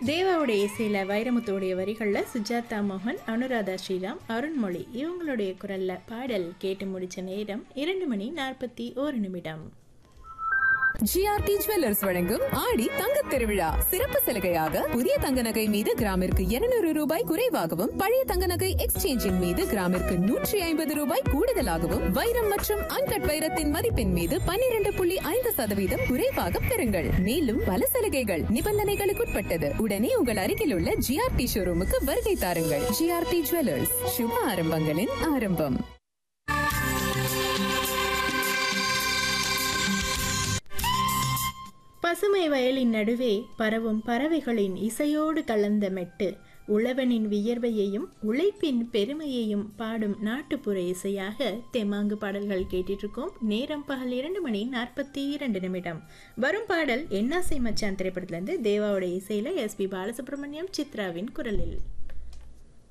தேவாவுடைய இசையில் வைரமுத்துடைய வரிகளில் சுஜாதா மோகன் அனுராதா ஸ்ரீராம் அருண்மொழி இவங்களுடைய குரல்ல பாடல் கேட்டு முடிச்ச நேரம் இரண்டு மணி நாற்பத்தி ஒரு நிமிடம் ஜிஆர்டி ஜுவல்லர்ஸ் வழங்கும் ஆடி தங்கத் திருவிழா சிறப்பு சலுகையாக புதிய தங்க நகை மீது கிராமிற்கு 200 ரூபாய் குறைவாகவும் பழைய தங்க நகை எக்ஸ்சேஞ்சின் மீது கிராமிற்கு நூற்றி ஐம்பது ரூபாய் கூடுதலாகவும் வைரம் மற்றும் அன்கட் வைரத்தின் மதிப்பின் மீது 12.5% புள்ளி ஐந்து சதவீதம் குறைவாக பெறுங்கள் மேலும் பல சலுகைகள் நிபந்தனைகளுக்குட்பட்டது உடனே உங்கள் அருகில் உள்ள ஜிஆர்டி ஷோரூமுக்கு வருகை தாருங்கள் ஜிஆர்டி ஜுவல்லர்ஸ் சுப ஆரம்பங்களின் ஆரம்பம் பசுமை வயலின் நடுவே பரவும் பறவைகளின் இசையோடு கலந்த மெட்டு உழவனின் வியர்வையையும் உழைப்பின் பெருமையையும் பாடும் நாட்டுப்புற இசையாக தெமாங்கு பாடல்கள் கேட்டுட்டு இருக்கோம் நேரம் பகல் இரண்டு மணி நாற்பத்தி இரண்டு நிமிடம் வரும் பாடல் என்னாசை மச்சான் திரைப்படத்திலிருந்து தேவாவோட இசையில எஸ்பி பாலசுப்ரமணியம் சித்ராவின் குரலில்